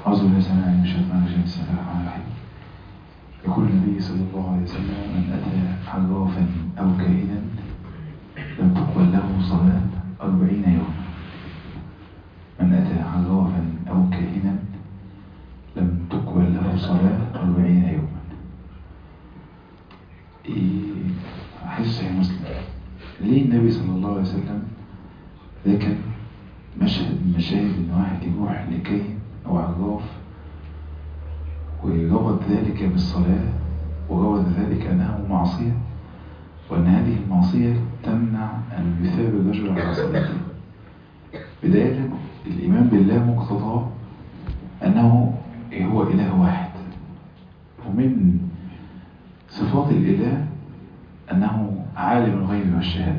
أعوذ بالله السميع من الشيطان الرجيم بسم الله الرحمن الرحيم يقول النبي صلى الله عليه وسلم من أتى عرافا أو كاهنا لم تقبل له صلاة أربعين يوما من أتى عرافا أو كاهنا لم تقبل له صلاة أربعين يوما إيه أحس يا مسلم ليه النبي صلى الله عليه وسلم ذكر مشهد من مشاهد إن واحد يروح لكاهن أو عراف وربط ذلك بالصلاة وربط ذلك أنها معصية وأن هذه المعصية تمنع أن يثاب الرجل على صلاته بداية الإيمان بالله مقتضاه أنه هو إله واحد ومن صفات الإله أنه عالم الغيب والشهادة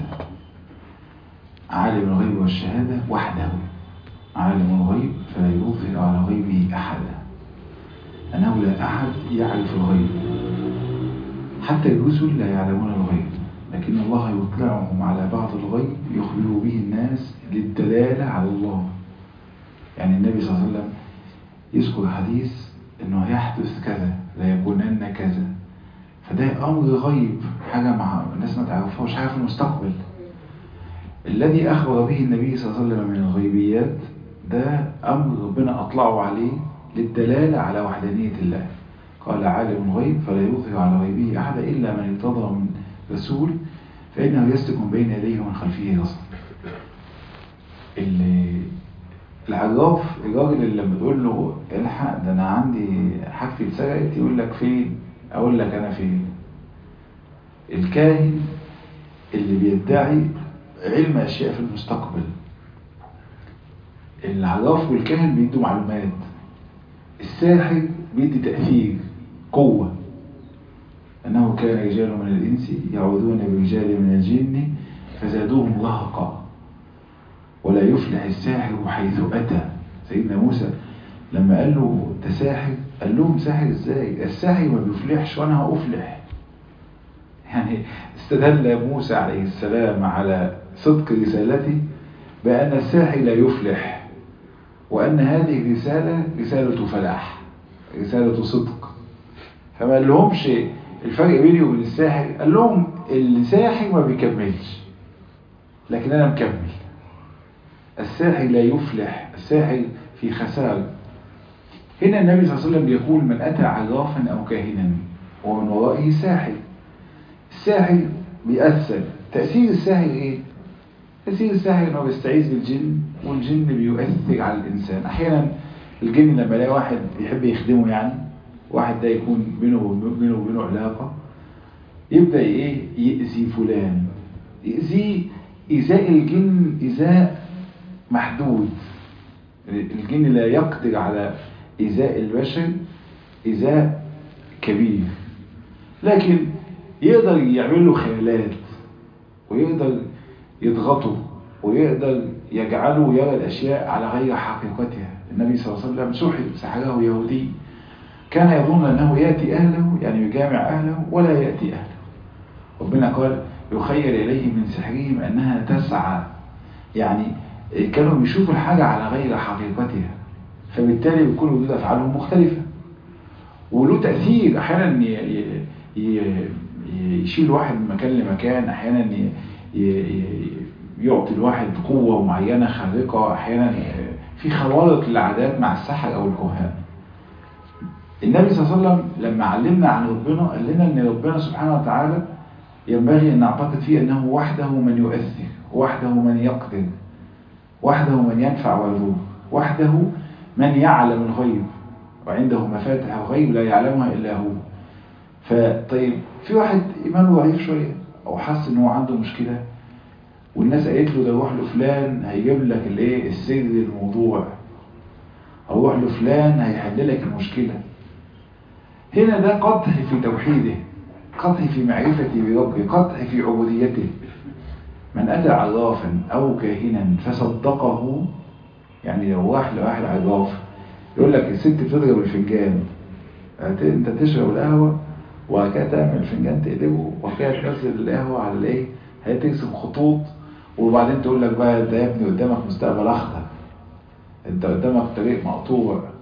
عالم الغيب والشهادة وحده عالم الغيب فلا يظهر على غيبه أحدا أنه لا أحد يعرف الغيب حتى الرسل لا يعلمون الغيب لكن الله يطلعهم على بعض الغيب يخبر به الناس للدلالة على الله يعني النبي صلى الله عليه وسلم يذكر حديث أنه يحدث كذا لا يكونن كذا فده أمر غيب حاجة مع الناس ما تعرفهاش حاجة في المستقبل الذي أخبر به النبي صلى الله عليه وسلم من الغيبيات ده أمر ربنا أطلعه عليه للدلالة على وحدانية الله قال عالم الغيب فلا يظهر على غيبه أحد إلا من ارتضى من رسول فإنه يسلك من بين يديه ومن خلفه رصد العراف الراجل اللي لما تقول له الحق ده أنا عندي حاجتي اتسرقت يقول لك فين أقول لك أنا فين الكاهن اللي بيدعي علم أشياء في المستقبل العراف والكاهن بيدوا معلومات الساحر بيدي تأثير قوة أنه كان رجال من الإنس يعوذون برجال من الجن فزادوهم رهقا ولا يفلح الساحر حيث أتى سيدنا موسى لما قال له أنت ساحر قال لهم ساحر إزاي الساحر ما بيفلحش وأنا هأفلح يعني استدل موسى عليه السلام على صدق رسالته بأن الساحر لا يفلح وأن هذه الرسالة رسالة فلاح رسالة صدق فما قال لهمش الفرق بيني وبين الساحر قال لهم الساحر ما بيكملش لكن أنا مكمل الساحر لا يفلح الساحر في خسارة هنا النبي صلى الله عليه وسلم يقول من أتى عرافا أو كاهنا ومن ورائه ساحر الساحر بيأثر تأثير الساحر إيه؟ تأثير الساحر إنه بيستعيذ بالجن والجن بيؤثر على الإنسان أحيانا الجن لما يلاقي واحد يحب يخدمه يعني واحد ده يكون بينه وبينه وبينه علاقة يبدأ إيه يأذي فلان يأذيه إيذاء الجن إيذاء محدود الجن لا يقدر على إيذاء البشر إيذاء كبير لكن يقدر يعمل له خيالات ويقدر يضغطه ويقدر يجعله يرى الأشياء على غير حقيقتها النبي صلى الله عليه وسلم سحر سحره يهودي كان يظن أنه يأتي أهله يعني يجامع أهله ولا يأتي أهله ربنا قال يخيل إليه من سحرهم أنها تسعى يعني كانوا بيشوفوا الحاجة على غير حقيقتها فبالتالي بيكون ردود أفعالهم مختلفة وله تأثير أحيانا يشيل واحد من مكان لمكان أحيانا يعطي الواحد قوة معينة خارقة أحيانا في خوارق للعادات مع السحر أو الكهان النبي صلى الله عليه وسلم لما علمنا عن ربنا قال لنا أن ربنا سبحانه وتعالى ينبغي أن نعتقد فيه أنه وحده من يؤثر وحده من يقدر وحده من ينفع ويضر وحده من يعلم الغيب وعنده مفاتح الغيب لا يعلمها إلا هو فطيب في واحد إيمانه ضعيف شوية أو حس إن هو عنده مشكلة والناس قالت له ده روح له فلان هيجيب لك الايه السر الموضوع او روح له فلان هيحل لك المشكلة هنا ده قطع في توحيده قطع في معرفته بربه قطع في عبوديته من أتى عرافا أو كاهنا فصدقه يعني لو راح لواحد عراف يقول لك الست بتضرب الفنجان انت تشرب القهوة وبعد كده تعمل الفنجان تقلبه وبعد كده تنزل القهوة على الايه هترسم خطوط وبعدين تقول لك بقى انت يا ابني قدامك مستقبل اخضر انت قدامك طريق مقطوع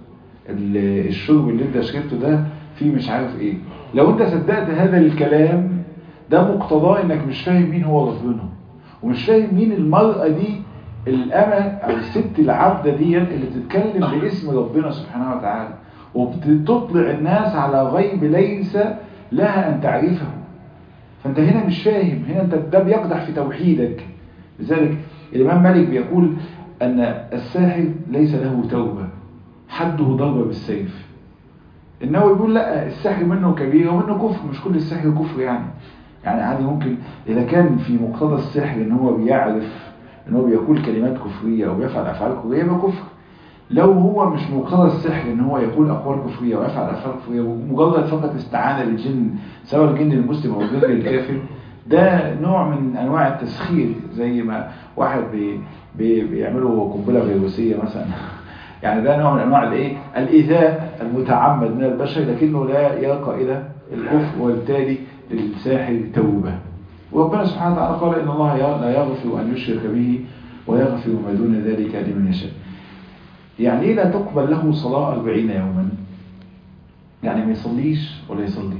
ال- الشرب اللي انت شربته ده فيه مش عارف ايه لو انت صدقت هذا الكلام ده مقتضاه انك مش فاهم مين هو ربنا ومش فاهم مين المرأة دي الأمة أو الست العبدة دي اللي بتتكلم باسم ربنا سبحانه وتعالى وبتطلع الناس على غيب ليس لها أن تعرفه فأنت هنا مش فاهم هنا أنت ده بيقدح في توحيدك لذلك الإمام مالك بيقول أن الساحر ليس له توبة حده ضربة بالسيف النووي بيقول لا السحر منه كبير ومنه كفر مش كل السحر كفر يعني يعني عادي ممكن إذا كان في مقتضى السحر إن هو بيعرف إن هو بيقول كلمات كفرية أو بيفعل أفعال كفرية يبقى كفر لو هو مش مقتضى السحر إن هو يقول أقوال كفرية ويفعل أفعال كفرية ومجرد فقط استعانة بالجن سواء الجن المسلم أو الجن الكافر ده نوع من أنواع التسخير زي ما واحد بي بي بيعملوا قنبلة فيروسية مثلا يعني ده نوع من أنواع الإيه الإيذاء المتعمد من البشر لكنه لا يرقى إلى الكفر وبالتالي للساحر توبة وربنا سبحانه وتعالى قال إن الله لا يغفر أن يشرك به ويغفر ما دون ذلك لمن يشاء يعني إيه لا تقبل له صلاة أربعين يوما يعني ما يصليش ولا يصلي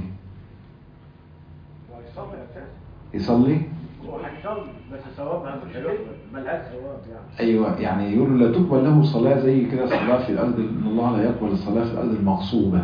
يصلي هو هيصلي بس ثوابها مش هيقبل ملهاش ثواب يعني أيوة يعني يقول لا تقبل له صلاة زي كده صلاة في الأرض إن الله لا يقبل الصلاة في الأرض المغصوبة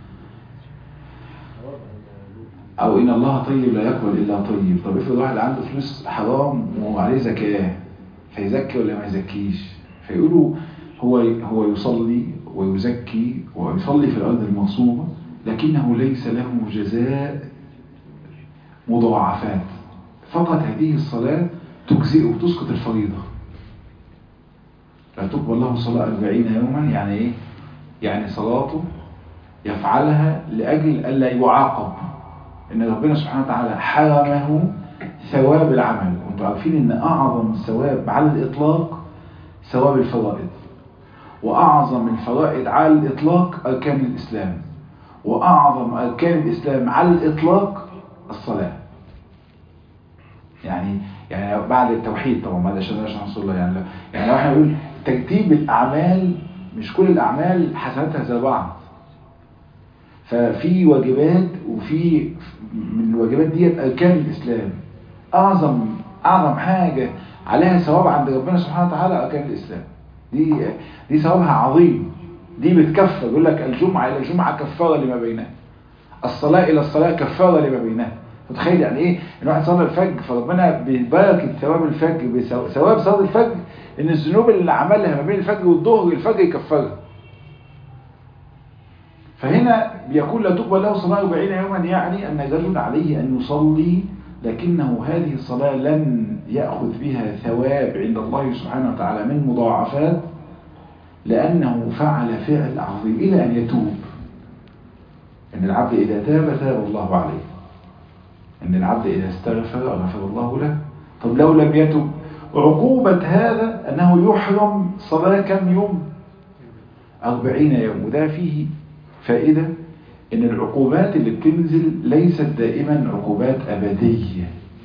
أو إن الله طيب لا يقبل إلا طيب طب افرض واحد عنده فلوس حرام وعليه زكاة فيزكي ولا ما يزكيش فيقولوا هو هو يصلي ويزكي ويصلي في الأرض المغصوبة لكنه ليس له جزاء مضاعفات فقط هذه الصلاة تجزئه وتسقط الفريضة لا تقبل له صلاة أربعين يوما يعني إيه؟ يعني صلاته يفعلها لأجل ألا يعاقب إن ربنا سبحانه وتعالى حرمه ثواب العمل وانتم عارفين إن أعظم ثواب على الإطلاق ثواب الفرائض وأعظم الفرائض على الإطلاق أركان الإسلام وأعظم أركان الإسلام على الإطلاق الصلاة يعني يعني بعد التوحيد طبعا بعد الشهاده عشان رسول الله يعني يعني لو احنا نقول ترتيب الاعمال مش كل الاعمال حسناتها زي بعض ففي واجبات وفي من الواجبات ديت اركان الاسلام اعظم اعظم حاجه عليها ثواب عند ربنا سبحانه وتعالى اركان الاسلام دي دي ثوابها عظيم دي بتكفر يقول لك الجمعه الى الجمعه كفاره لما بينها الصلاه الى الصلاه كفاره لما بينها متخيل يعني ايه ان واحد صلى الفجر فربنا ببركه ثواب الفجر بثواب صلاه الفجر ان الذنوب اللي عملها ما بين الفجر والظهر الفجر يكفرها فهنا بيقول لا تقبل له صلاه 40 يوما يعني ان الرجل عليه ان يصلي لكنه هذه الصلاه لن ياخذ بها ثواب عند الله سبحانه وتعالى من مضاعفات لانه فعل فعل عظيم الى ان يتوب ان العبد اذا تاب تاب الله عليه ان العبد اذا استغفر غفر الله له طب لو لم يتب عقوبة هذا انه يحرم صلاة كم يوم أربعين يوم وده فيه فائدة ان العقوبات اللي بتنزل ليست دائما عقوبات أبدية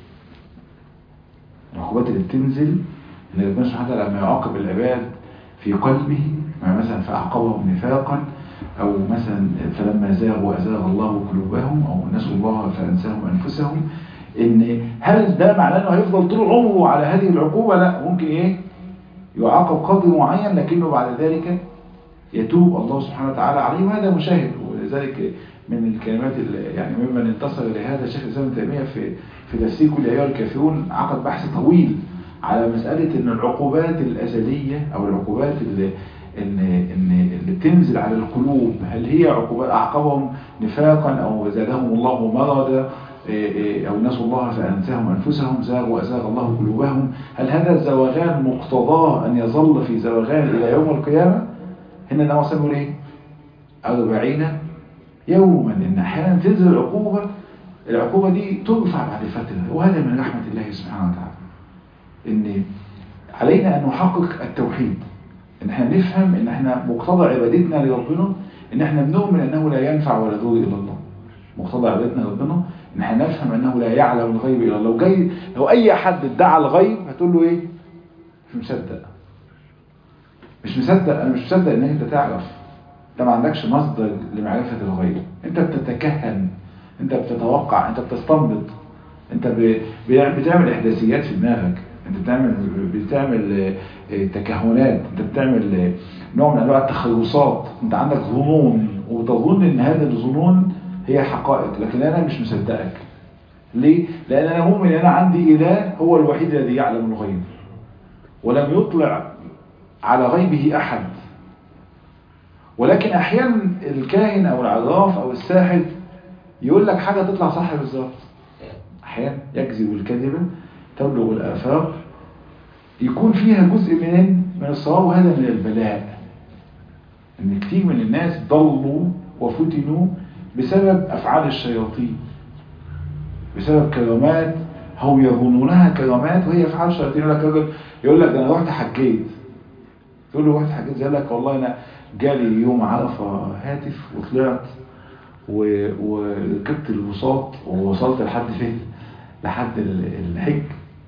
العقوبات اللي بتنزل ان ربنا سبحانه وتعالى لما يعاقب العباد في قلبه مثلا فأعقبهم نفاقا أو مثلا فلما زاغوا أزاغ الله قلوبهم أو نسوا الله فأنساهم أنفسهم إن هل ده معناه أنه هيفضل طول عمره على هذه العقوبة لا ممكن إيه يعاقب قدر معين لكنه بعد ذلك يتوب الله سبحانه وتعالى عليه وهذا مشاهد ولذلك من الكلمات يعني ممن انتصر لهذا الشيخ الإسلام تيمية في في تفسير كل أيها الكافرون عقد بحث طويل على مسألة أن العقوبات الأزلية أو العقوبات اللي ان ان اللي بتنزل على القلوب هل هي عقوبات اعقبهم نفاقا او زادهم الله مرضا او نسوا الله فانساهم انفسهم زاغوا وازاغ الله قلوبهم هل هذا الزواغان مقتضاه ان يظل في زواغان الى يوم القيامه هنا النبي صلى الله عليه ايه 40 يوما ان احيانا تنزل العقوبه العقوبه دي ترفع بعد فتره وهذا من رحمه الله سبحانه وتعالى ان علينا ان نحقق التوحيد ان احنا نفهم ان احنا مقتضى عبادتنا لربنا ان احنا بنؤمن انه لا ينفع ولا يضر الا الله مقتضى عبادتنا لربنا ان احنا نفهم انه لا يعلم الغيب الا الله لو جاي لو اي حد ادعى الغيب هتقول له ايه مش مصدق مش مصدق انا مش مصدق ان انت تعرف انت ما عندكش مصدر لمعرفة الغيب انت بتتكهن انت بتتوقع انت بتستنبط انت ب- ب- بتعمل احداثيات في دماغك انت بتعمل بتعمل آه، آه، تكهنات انت بتعمل آه، نوع من انواع التخرصات انت عندك ظنون وتظن ان هذه الظنون هي حقائق لكن انا مش مصدقك ليه؟ لان انا مؤمن ان انا عندي اله هو الوحيد الذي يعلم الغيب ولم يطلع على غيبه احد ولكن احيانا الكاهن او العراف او الساحر يقول لك حاجة تطلع صح بالظبط احيانا يكذب الكذبة تبلغ الافاق يكون فيها جزء من من الصواب وهذا من البلاء ان كتير من الناس ضلوا وفتنوا بسبب افعال الشياطين بسبب كرامات هم يظنونها كرامات وهي افعال شياطين يقول لك راجل يقول لك ده انا رحت حجيت تقول له رحت حجيت يقول لك والله انا جالي يوم عرفه هاتف وطلعت و- وركبت البساط ووصلت لحد فين لحد ال- الحج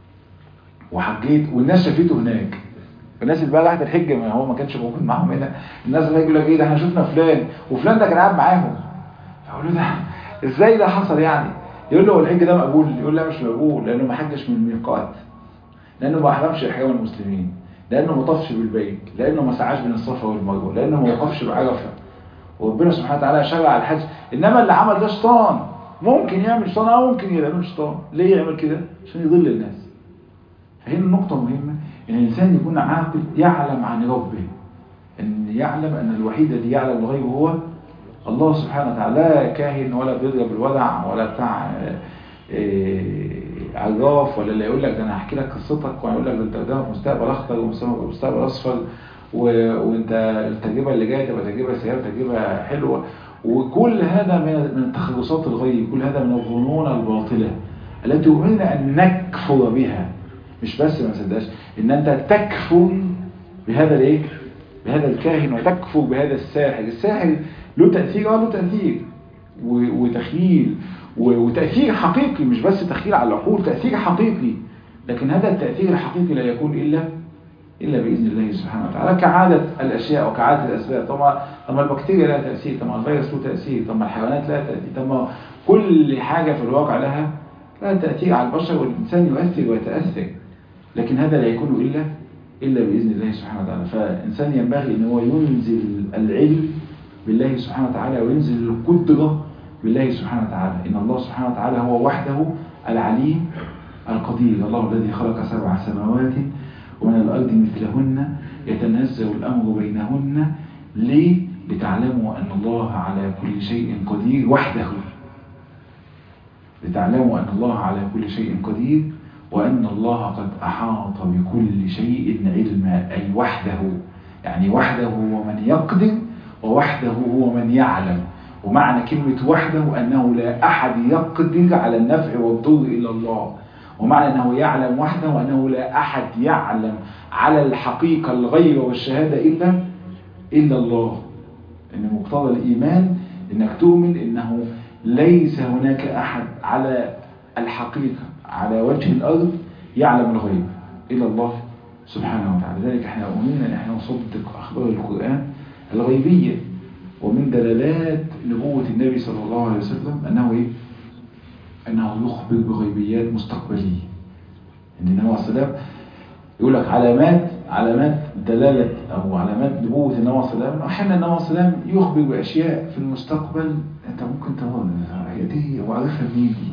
وحجيت والناس شافته هناك الناس اللي بقى راحت الحج ما هو ما كانش موجود معاهم هنا الناس اللي يقول لك ايه ده احنا شفنا فلان وفلان ده كان قاعد معاهم فاقول له ده ازاي ده حصل يعني يقول له هو الحج ده مقبول يقول لا مش مقبول لانه ما حجش من الميقات لانه ما احرمش احرام المسلمين لانه ما طافش بالبيت لانه ما سعاش بين الصفا والمروه لانه ما وقفش بعرفه وربنا سبحانه وتعالى شرع الحج انما اللي عمل ده شيطان ممكن يعمل شيطان او ممكن يعمل شيطان ليه يعمل كده عشان يضل الناس فهنا النقطة مهمة ان الانسان يكون عاقل يعلم عن ربه ان يعلم ان الوحيد الذي يعلم الغيب هو الله سبحانه وتعالى لا كاهن ولا بيضرب الودع ولا بتاع إيه، عراف ولا اللي يقول لك ده انا هحكي لك قصتك ويقول لك ده انت قدامك مستقبل اخضر ومستقبل اصفر و- وانت التجربه اللي جايه تبقى تجربه سيئه تجربه حلوه وكل هذا من من تخلصات الغيب كل هذا من الظنون الباطله التي أمرنا أن نكفر بها مش بس ما نصدقش ان انت تكفر بهذا الايه بهذا الكاهن وتكفر بهذا الساحر الساحر له تأثير اه له تأثير و- وتخيل و- وتأثير حقيقي مش بس تخيل على العقول تأثير حقيقي لكن هذا التأثير الحقيقي لا يكون إلا إلا بإذن الله سبحانه وتعالى كعادة الأشياء وكعادة الأسباب طبعا طبعا البكتيريا لها تأثير طبعا الفيروس له تأثير طبعا الحيوانات لها تأثير طبعا كل حاجة في الواقع لها لها تأثير على البشر والإنسان يؤثر ويتأثر لكن هذا لا يكون إلا إلا بإذن الله سبحانه وتعالى فالإنسان ينبغي أن هو ينزل العلم بالله سبحانه وتعالى وينزل القدرة بالله سبحانه وتعالى إن الله سبحانه وتعالى هو وحده العليم القدير الله الذي خلق سبع سماوات ومن الأرض مثلهن يتنزل الأمر بينهن ليه؟ لتعلموا أن الله على كل شيء قدير وحده لتعلموا أن الله على كل شيء قدير وأن الله قد أحاط بكل شيء علما أي وحده يعني وحده هو من يقدر ووحده هو من يعلم ومعنى كلمة وحده أنه لا أحد يقدر على النفع والضر إلا الله ومعنى أنه يعلم وحده وأنه لا أحد يعلم على الحقيقة الغيب والشهادة إلا إلا الله إن مقتضى الإيمان إنك تؤمن إنه ليس هناك أحد على الحقيقة على وجه الأرض يعلم الغيب إلا الله سبحانه وتعالى ذلك احنا أؤمننا أن احنا نصدق أخبار القرآن الغيبية ومن دلالات نبوة النبي صلى الله عليه وسلم أنه إيه؟ أنه يخبر بغيبيات مستقبلية إن النبي عليه السلام يقول لك علامات علامات دلالة أو علامات نبوة النبي عليه السلام أحيانا النبي عليه السلام يخبر بأشياء في المستقبل أنت ممكن تقول هي دي هو عارفها منين دي؟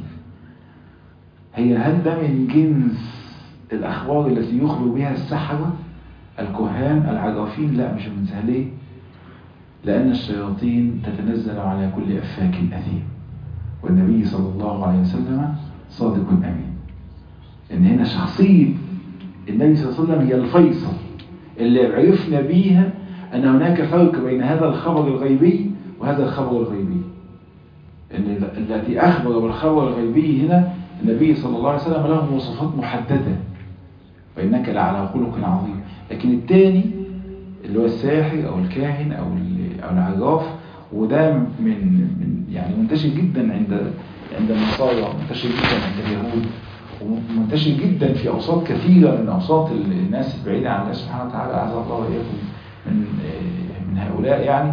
هي هل ده من جنس الأخبار التي يخبر بها السحرة الكهان العرافين لا مش من سهليه لأن الشياطين تتنزل على كل أفاك أثيم والنبي صلى الله عليه وسلم صادق أمين إن هنا شخصية النبي صلى الله عليه وسلم هي الفيصل اللي عرفنا بيها أن هناك فرق بين هذا الخبر الغيبي وهذا الخبر الغيبي إن التي أخبر بالخبر الغيبي هنا النبي صلى الله عليه وسلم له مواصفات محددة وإنك لعلى خلق عظيم لكن الثاني اللي هو الساحر أو الكاهن أو أو العراف وده من من يعني منتشر جدا عند عند النصارى منتشر جدا عند اليهود ومنتشر جدا في أوساط كثيرة من أوساط الناس البعيدة عن الله سبحانه وتعالى أعزه الله وإياكم من من هؤلاء يعني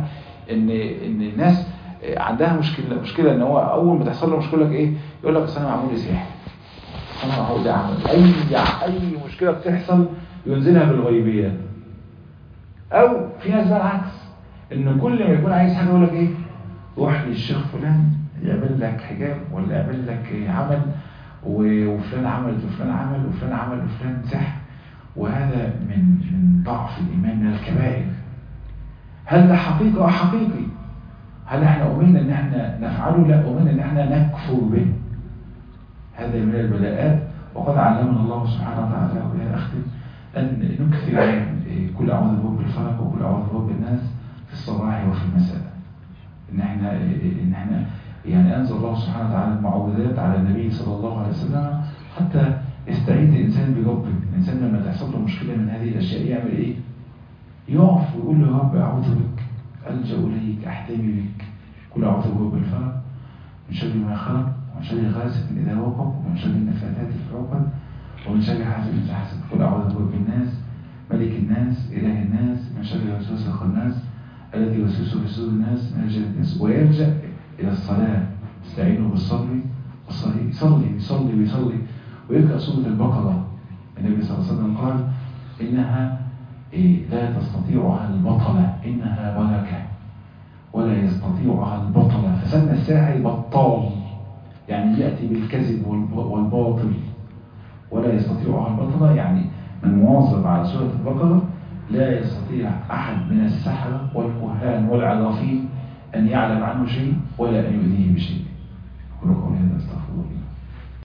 ان ان الناس عندها مشكله مشكله ان هو اول ما تحصل له مشكله لك ايه يقول لك اصل انا معمول لي سحر انا معمول ده عمل اي اي مشكله بتحصل ينزلها بالغيبيات او في ناس بقى العكس ان كل ما يكون عايز حاجه يقول لك ايه روح للشيخ فلان يعمل لك حجاب ولا يعمل لك عمل وفلان عمل وفلان عمل وفلان عمل وفلان سحر وهذا من من ضعف الايمان من الكبائر هل ده حقيقه حقيقي هل احنا أمرنا ان احنا نفعله لا أمرنا ان احنا نكفر به هذا من البلاءات وقد علمنا الله سبحانه وتعالى ويا أختي أن نكثر كل أعوذ برب الفلق وكل أعوذ برب الناس في الصباح وفي المساء ان احنا ان احنا يعني انزل الله سبحانه وتعالى المعوذات على النبي صلى الله عليه وسلم حتى يستعيد الانسان بربه الانسان لما تحصل له مشكله من هذه الاشياء يعمل ايه يقف ويقول له يا رب اعوذ بك الجا اليك احتمي بك كل اعوذ برب الفلق من شر ما خلق ومن شر غاسق اذا وقب ومن شر النفاثات في العقد ومن شر حاسد اذا حسد كل اعوذ برب الناس ملك الناس اله الناس من شر الوسواس الخناس الذي يوسوس في صدور الناس من اجل الناس ويرجع الى الصلاه استعينوا بالصبر والصلاه يصلي يصلي ويصلي ويقرا سوره البقره النبي صلى الله عليه وسلم قال انها إيه لا تستطيعها البطله انها بركه ولا يستطيعها البطله فسمى الساحر بطال يعني ياتي بالكذب والباطل ولا يستطيعها البطله يعني من مواظب على سوره البقره لا يستطيع أحد من السحرة والكهان والعرافين أن يعلم عنه شيء ولا أن يؤذيه بشيء أقول قولي هذا